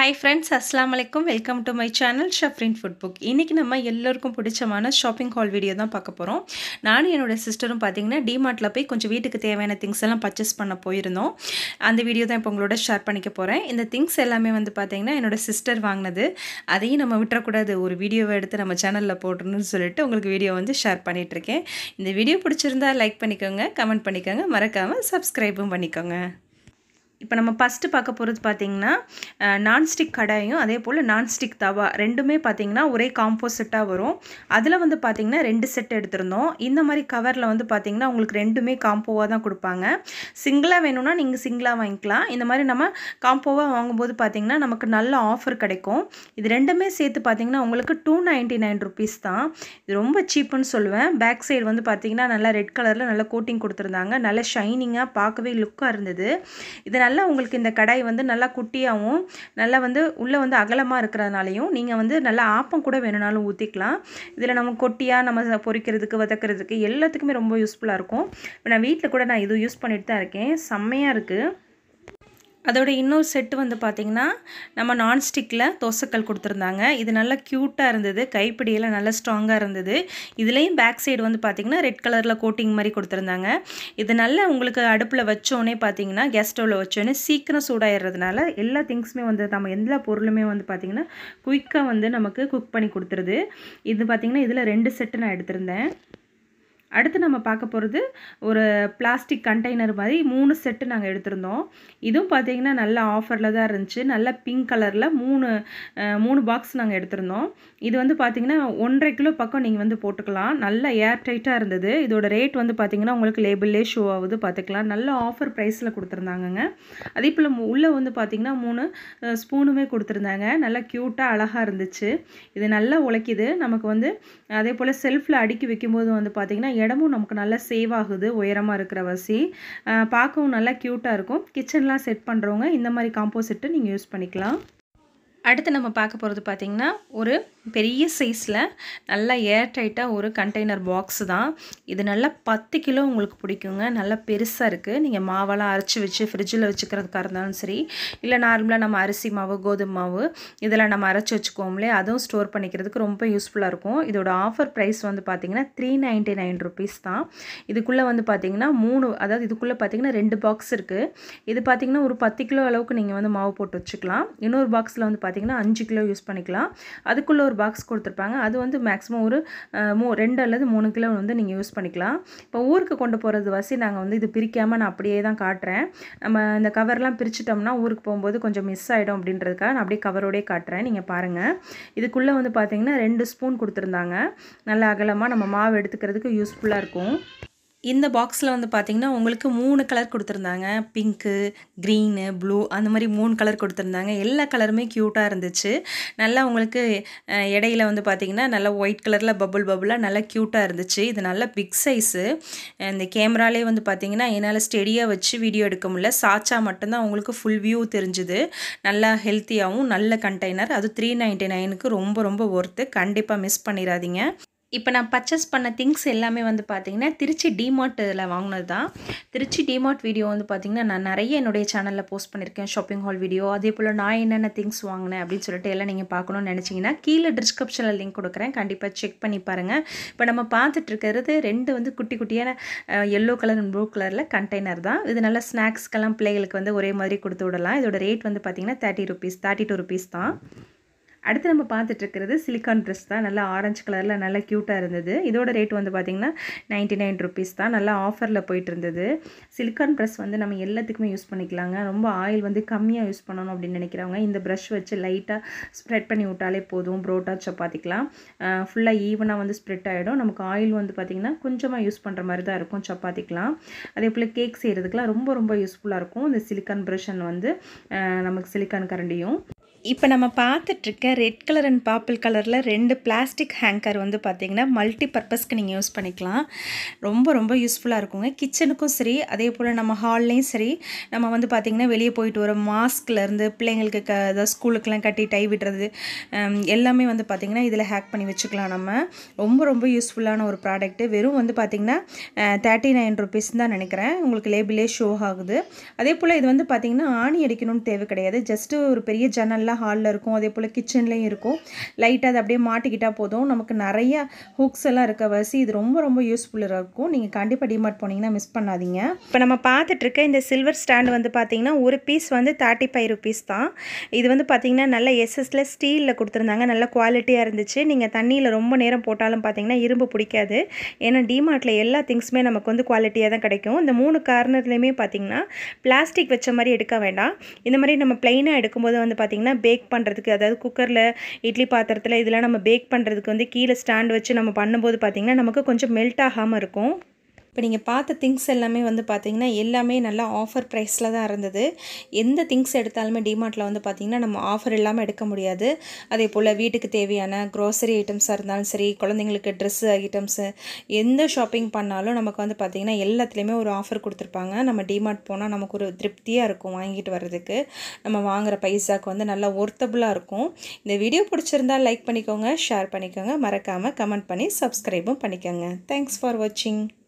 hi friends அஸ்லாம் வலைக்கும் welcome to my channel Shafrin food book இன்றைக்கி நம்ம எல்லோருக்கும் பிடிச்சமான ஷாப்பிங் ஹால் வீடியோ தான் பார்க்க போகிறோம் நானும் என்னோட சிஸ்டரும் பார்த்தீங்கன்னா டிமார்ட்டில் போய் கொஞ்சம் வீட்டுக்கு தேவையான திங்ஸ் எல்லாம் பர்ச்சேஸ் பண்ண போயிருந்தோம் அந்த வீடியோ தான் இப்போ உங்களோட ஷேர் பண்ணிக்க போகிறேன் இந்த திங்ஸ் எல்லாமே வந்து பார்த்தீங்கன்னா என்னோட சிஸ்டர் வாங்கினது அதையும் நம்ம விட்டுறக்கூடாது ஒரு வீடியோவை எடுத்து நம்ம சேனலில் போடணும்னு சொல்லிட்டு உங்களுக்கு வீடியோ வந்து ஷேர் பண்ணிகிட்ருக்கேன் இந்த வீடியோ பிடிச்சிருந்தா லைக் பண்ணிக்கோங்க கமெண்ட் பண்ணிக்கோங்க மறக்காமல் சப்ஸ்கிரைபும் பண்ணிக்கோங்க இப்போ நம்ம ஃபஸ்ட்டு பார்க்க போகிறது பார்த்திங்கன்னா நான்ஸ்டிக் கடாயும் அதே போல் நான்ஸ்டிக் தவா ரெண்டுமே பார்த்திங்கன்னா ஒரே காம்போசிட்டாக வரும் அதில் வந்து பார்த்திங்கன்னா ரெண்டு செட் எடுத்திருந்தோம் இந்த மாதிரி கவரில் வந்து பார்த்திங்கன்னா உங்களுக்கு ரெண்டுமே காம்போவாக தான் கொடுப்பாங்க சிங்கிளாக வேணும்னா நீங்கள் சிங்கிளாக வாங்கிக்கலாம் இந்த மாதிரி நம்ம காம்போவாக வாங்கும்போது பார்த்திங்கன்னா நமக்கு நல்ல ஆஃபர் கிடைக்கும் இது ரெண்டுமே சேர்த்து பார்த்திங்கன்னா உங்களுக்கு டூ நைன்ட்டி நைன் ருபீஸ் தான் இது ரொம்ப சீப்புன்னு சொல்லுவேன் பேக் சைடு வந்து பார்த்திங்கன்னா நல்லா ரெட் கலரில் நல்லா கோட்டிங் கொடுத்துருந்தாங்க நல்ல ஷைனிங்காக பார்க்கவே லுக்காக இருந்தது இது நல்லா உங்களுக்கு இந்த கடாய் வந்து நல்லா குட்டியாகவும் நல்லா வந்து உள்ளே வந்து அகலமாக இருக்கிறதுனாலையும் நீங்கள் வந்து நல்லா ஆப்பம் கூட வேணும்னாலும் ஊற்றிக்கலாம் இதில் நம்ம கொட்டியாக நம்ம பொரிக்கிறதுக்கு வதக்கிறதுக்கு எல்லாத்துக்குமே ரொம்ப யூஸ்ஃபுல்லாக இருக்கும் இப்போ நான் வீட்டில் கூட நான் இது யூஸ் பண்ணிட்டு தான் இருக்கேன் செம்மையாக இருக்குது அதோட இன்னொரு செட்டு வந்து பார்த்திங்கன்னா நம்ம நான்ஸ்டிக்கில் தோசைக்கல் கொடுத்துருந்தாங்க இது நல்லா க்யூட்டாக இருந்தது கைப்பிடியெல்லாம் நல்லா ஸ்ட்ராங்காக இருந்தது இதுலேயும் பேக் சைடு வந்து பார்த்திங்கன்னா ரெட் கலரில் கோட்டிங் மாதிரி கொடுத்துருந்தாங்க இது நல்லா உங்களுக்கு அடுப்பில் வச்சோடனே பார்த்தீங்கன்னா கேஸ் ஸ்டவ்வில் வச்சோடனே சீக்கிரம் சூடாயிடுறதுனால எல்லா திங்ஸுமே வந்து நம்ம எந்த பொருளுமே வந்து பார்த்திங்கன்னா குயிக்காக வந்து நமக்கு குக் பண்ணி கொடுத்துருது இது பார்த்திங்கன்னா இதில் ரெண்டு செட்டு நான் எடுத்திருந்தேன் அடுத்து நம்ம பார்க்க போகிறது ஒரு பிளாஸ்டிக் கண்டெய்னர் மாதிரி மூணு செட்டு நாங்கள் எடுத்திருந்தோம் இதுவும் பார்த்தீங்கன்னா நல்ல ஆஃபரில் தான் இருந்துச்சு நல்ல பிங்க் கலரில் மூணு மூணு பாக்ஸ் நாங்கள் எடுத்திருந்தோம் இது வந்து பார்த்திங்கன்னா ஒன்றரை கிலோ பக்கம் நீங்கள் வந்து போட்டுக்கலாம் நல்ல ஏர் டைட்டாக இருந்தது இதோட ரேட் வந்து பார்த்திங்கன்னா உங்களுக்கு லேபிள்லே ஷோ ஆகுது பார்த்துக்கலாம் நல்ல ஆஃபர் ப்ரைஸில் கொடுத்துருந்தாங்கங்க அதே போல் உள்ளே வந்து பார்த்திங்கன்னா மூணு ஸ்பூனுமே கொடுத்துருந்தாங்க நல்லா க்யூட்டாக அழகாக இருந்துச்சு இது நல்லா உழைக்குது நமக்கு வந்து அதே போல் செல்ஃபில் அடுக்கி வைக்கும்போது வந்து பார்த்திங்கன்னா இடமும் நமக்கு நல்லா சேவ் ஆகுது உயரமாக இருக்கிற வசி பார்க்கவும் நல்லா க்யூட்டாக இருக்கும் கிச்சன்லாம் செட் பண்ணுறவங்க இந்த மாதிரி காம்போசிட்டு நீங்கள் யூஸ் பண்ணிக்கலாம் அடுத்து நம்ம பார்க்க போகிறது பார்த்திங்கன்னா ஒரு பெரிய சைஸில் நல்லா ஏர் டைட்டாக ஒரு கண்டெய்னர் பாக்ஸ் தான் இது நல்லா பத்து கிலோ உங்களுக்கு பிடிக்குங்க நல்லா பெருசாக இருக்குது நீங்கள் மாவெல்லாம் அரைச்சி வச்சு ஃப்ரிட்ஜில் வச்சுக்கிறதுக்காக இருந்தாலும் சரி இல்லை நார்மலாக நம்ம அரிசி மாவு கோதுமை மாவு இதெல்லாம் நம்ம அரைச்சி வச்சுக்கோம்லே அதுவும் ஸ்டோர் பண்ணிக்கிறதுக்கு ரொம்ப யூஸ்ஃபுல்லாக இருக்கும் இதோட ஆஃபர் ப்ரைஸ் வந்து பார்த்திங்கன்னா த்ரீ நைன்ட்டி நைன் ருபீஸ் தான் இதுக்குள்ளே வந்து பார்த்திங்கன்னா மூணு அதாவது இதுக்குள்ளே பார்த்திங்கன்னா ரெண்டு பாக்ஸ் இருக்குது இது பார்த்திங்கன்னா ஒரு பத்து கிலோ அளவுக்கு நீங்கள் வந்து மாவு போட்டு வச்சுக்கலாம் இன்னொரு பாக்ஸில் வந்து பார்த்திங்கன்னா அஞ்சு கிலோ யூஸ் பண்ணிக்கலாம் அதுக்குள்ளே ஒரு பாக்ஸ் கொடுத்துருப்பாங்க அது வந்து மேக்ஸிமம் ஒரு மூ ரெண்டு அல்லது மூணு கிலோ வந்து நீங்கள் யூஸ் பண்ணிக்கலாம் இப்போ ஊருக்கு கொண்டு போகிறது வசி நாங்கள் வந்து இது பிரிக்காமல் நான் அப்படியே தான் காட்டுறேன் நம்ம இந்த கவர்லாம் பிரிச்சிட்டோம்னா ஊருக்கு போகும்போது கொஞ்சம் மிஸ் ஆகிடும் அப்படின்றதுக்காக நான் அப்படியே கவரோடே காட்டுறேன் நீங்கள் பாருங்கள் இதுக்குள்ளே வந்து பார்த்திங்கன்னா ரெண்டு ஸ்பூன் கொடுத்துருந்தாங்க நல்ல அகலமாக நம்ம மாவு எடுத்துக்கிறதுக்கு யூஸ்ஃபுல்லாக இருக்கும் இந்த பாக்ஸில் வந்து பார்த்திங்கன்னா உங்களுக்கு மூணு கலர் கொடுத்துருந்தாங்க பிங்க்கு க்ரீனு ப்ளூ அந்த மாதிரி மூணு கலர் கொடுத்துருந்தாங்க எல்லா கலருமே க்யூட்டாக இருந்துச்சு நல்லா உங்களுக்கு இடையில வந்து பார்த்திங்கன்னா நல்லா ஒயிட் கலரில் பபுள் பபுளாக நல்லா க்யூட்டாக இருந்துச்சு இது நல்ல பிக் சைஸு இந்த கேமராலே வந்து பார்த்திங்கன்னா என்னால் ஸ்டெடியாக வச்சு வீடியோ எடுக்க முடியல சாச்சா மட்டும்தான் உங்களுக்கு ஃபுல் வியூ தெரிஞ்சுது நல்லா ஹெல்த்தியாகவும் நல்ல கண்டெய்னர் அது த்ரீ நைன்ட்டி நைனுக்கு ரொம்ப ரொம்ப ஒர்த்து கண்டிப்பாக மிஸ் பண்ணிடாதீங்க இப்போ நான் பர்ச்சேஸ் பண்ண திங்ஸ் எல்லாமே வந்து பார்த்திங்கன்னா திருச்சி டிமார்ட்டில் வாங்கினது தான் திருச்சி டிமார்ட் வீடியோ வந்து பார்த்திங்கன்னா நான் நிறைய என்னுடைய சேனலில் போஸ்ட் பண்ணியிருக்கேன் ஷாப்பிங் ஹால் வீடியோ அதே போல் நான் என்னென்ன திங்ஸ் வாங்கினேன் அப்படின்னு சொல்லிட்டு எல்லாம் நீங்கள் பார்க்கணும்னு நினச்சிங்கன்னா கீழே டிஸ்கிரிப்ஷனில் லிங்க் கொடுக்குறேன் கண்டிப்பாக செக் பண்ணி பாருங்கள் இப்போ நம்ம பார்த்துட்டு இருக்கிறது ரெண்டு வந்து குட்டி குட்டியான எல்லோ கலர் ப்ளூ கலரில் கண்டெய்னர் தான் இது நல்லா ஸ்நாக்ஸ்க்கெல்லாம் பிள்ளைகளுக்கு வந்து ஒரே மாதிரி கொடுத்து விடலாம் இதோட ரேட் வந்து பார்த்திங்கன்னா thirty rupees thirty two rupees தான் அடுத்து நம்ம பார்த்துட்டு இருக்கிறது சிலிக்கான் ட்ரெஸ் தான் நல்லா ஆரஞ்சு கலரில் நல்லா க்யூட்டாக இருந்தது இதோட ரேட் வந்து பார்த்திங்கன்னா நைன்ட்டி நைன் ருபீஸ் தான் நல்லா ஆஃபரில் போயிட்டு இருந்தது சிலிக்கான் ப்ரெஸ் வந்து நம்ம எல்லாத்துக்குமே யூஸ் பண்ணிக்கலாங்க ரொம்ப ஆயில் வந்து கம்மியாக யூஸ் பண்ணணும் அப்படின்னு நினைக்கிறவங்க இந்த ப்ரஷ் வச்சு லைட்டாக ஸ்ப்ரெட் பண்ணி விட்டாலே போதும் புரோட்டா சப்பாத்திக்கலாம் ஃபுல்லாக ஈவனாக வந்து ஸ்ப்ரெட் ஆகிடும் நமக்கு ஆயில் வந்து பார்த்திங்கன்னா கொஞ்சமாக யூஸ் பண்ணுற மாதிரி தான் இருக்கும் சப்பாத்திக்கலாம் அதே போல் கேக் செய்கிறதுக்குலாம் ரொம்ப ரொம்ப யூஸ்ஃபுல்லாக இருக்கும் இந்த சிலிக்கான் ப்ரஷன் வந்து நமக்கு சிலிக்கான் கரண்டியும் இப்போ நம்ம பார்த்துட்ருக்க ரெட் கலர் அண்ட் பாப்பிள் கலரில் ரெண்டு பிளாஸ்டிக் ஹேங்கர் வந்து பார்த்திங்கன்னா மல்டி பர்பஸ்க்கு நீங்கள் யூஸ் பண்ணிக்கலாம் ரொம்ப ரொம்ப யூஸ்ஃபுல்லாக இருக்குங்க கிச்சனுக்கும் சரி அதே போல் நம்ம ஹால்லேயும் சரி நம்ம வந்து பார்த்திங்கன்னா வெளியே போயிட்டு வர மாஸ்க்லேருந்து பிள்ளைங்களுக்கு க அதாவது ஸ்கூலுக்கெலாம் கட்டி டை விடுறது எல்லாமே வந்து பார்த்திங்கன்னா இதில் ஹேக் பண்ணி வச்சுக்கலாம் நம்ம ரொம்ப ரொம்ப யூஸ்ஃபுல்லான ஒரு ப்ராடக்ட்டு வெறும் வந்து பார்த்திங்கன்னா தேர்ட்டி நைன் ருபீஸ் தான் நினைக்கிறேன் உங்களுக்கு லேபிளே ஷோ ஆகுது அதே போல் இது வந்து பார்த்திங்கன்னா ஆணி அடிக்கணும்னு தேவை கிடையாது ஜஸ்ட்டு ஒரு பெரிய ஜன்னல்லாம் நல்லா ஹாலில் இருக்கும் அதே போல் கிச்சன்லேயும் இருக்கும் லைட்டாக அதை அப்படியே மாட்டிக்கிட்டால் போதும் நமக்கு நிறைய ஹூக்ஸ் எல்லாம் இருக்க வசி இது ரொம்ப ரொம்ப யூஸ்ஃபுல்லாக இருக்கும் நீங்கள் கண்டிப்பாக டிமார்ட் போனீங்கன்னா மிஸ் பண்ணாதீங்க இப்போ நம்ம பார்த்துட்டு இருக்க இந்த சில்வர் ஸ்டாண்ட் வந்து பார்த்தீங்கன்னா ஒரு பீஸ் வந்து தேர்ட்டி ஃபைவ் ருபீஸ் தான் இது வந்து பார்த்தீங்கன்னா நல்ல எஸ்எஸ்ல ஸ்டீலில் கொடுத்துருந்தாங்க நல்ல குவாலிட்டியாக இருந்துச்சு நீங்கள் தண்ணியில் ரொம்ப நேரம் போட்டாலும் பார்த்தீங்கன்னா இரும்பு பிடிக்காது ஏன்னா டிமார்ட்டில் எல்லா திங்ஸுமே நமக்கு வந்து குவாலிட்டியாக தான் கிடைக்கும் இந்த மூணு கார்னர்லேயுமே பார்த்தீங்கன்னா பிளாஸ்டிக் வச்ச மாதிரி எடுக்க வேண்டாம் இந்த மாதிரி நம்ம ப்ளைனாக எடுக்கும்போது வந்து பார்த்திங்கன்னா பேக் பண்ணுறதுக்கு அதாவது குக்கரில் இட்லி பாத்திரத்தில் இதெல்லாம் நம்ம பேக் பண்ணுறதுக்கு வந்து கீழே ஸ்டாண்ட் வச்சு நம்ம பண்ணும்போது பார்த்திங்கன்னா நமக்கு கொஞ்சம் மெல்ட் ஆகாமல் இருக்கும் இப்போ நீங்கள் பார்த்த திங்ஸ் எல்லாமே வந்து பார்த்தீங்கன்னா எல்லாமே நல்லா ஆஃபர் ப்ரைஸில் தான் இருந்தது எந்த திங்ஸ் எடுத்தாலுமே டிமார்ட்டில் வந்து பார்த்திங்கன்னா நம்ம ஆஃபர் இல்லாமல் எடுக்க முடியாது அதே போல் வீட்டுக்கு தேவையான க்ரோசரி ஐட்டம்ஸாக இருந்தாலும் சரி குழந்தைங்களுக்கு ட்ரெஸ்ஸு ஐட்டம்ஸு எந்த ஷாப்பிங் பண்ணாலும் நமக்கு வந்து பார்த்திங்கன்னா எல்லாத்துலேயுமே ஒரு ஆஃபர் கொடுத்துருப்பாங்க நம்ம டிமார்ட் போனால் நமக்கு ஒரு திருப்தியாக இருக்கும் வாங்கிட்டு வர்றதுக்கு நம்ம வாங்குகிற பைசாக்கு வந்து நல்லா ஒர்த்தபுளாக இருக்கும் இந்த வீடியோ பிடிச்சிருந்தால் லைக் பண்ணிக்கோங்க ஷேர் பண்ணிக்கோங்க மறக்காமல் கமெண்ட் பண்ணி சப்ஸ்கிரைபும் பண்ணிக்கோங்க தேங்க்ஸ் ஃபார் வாட்சிங்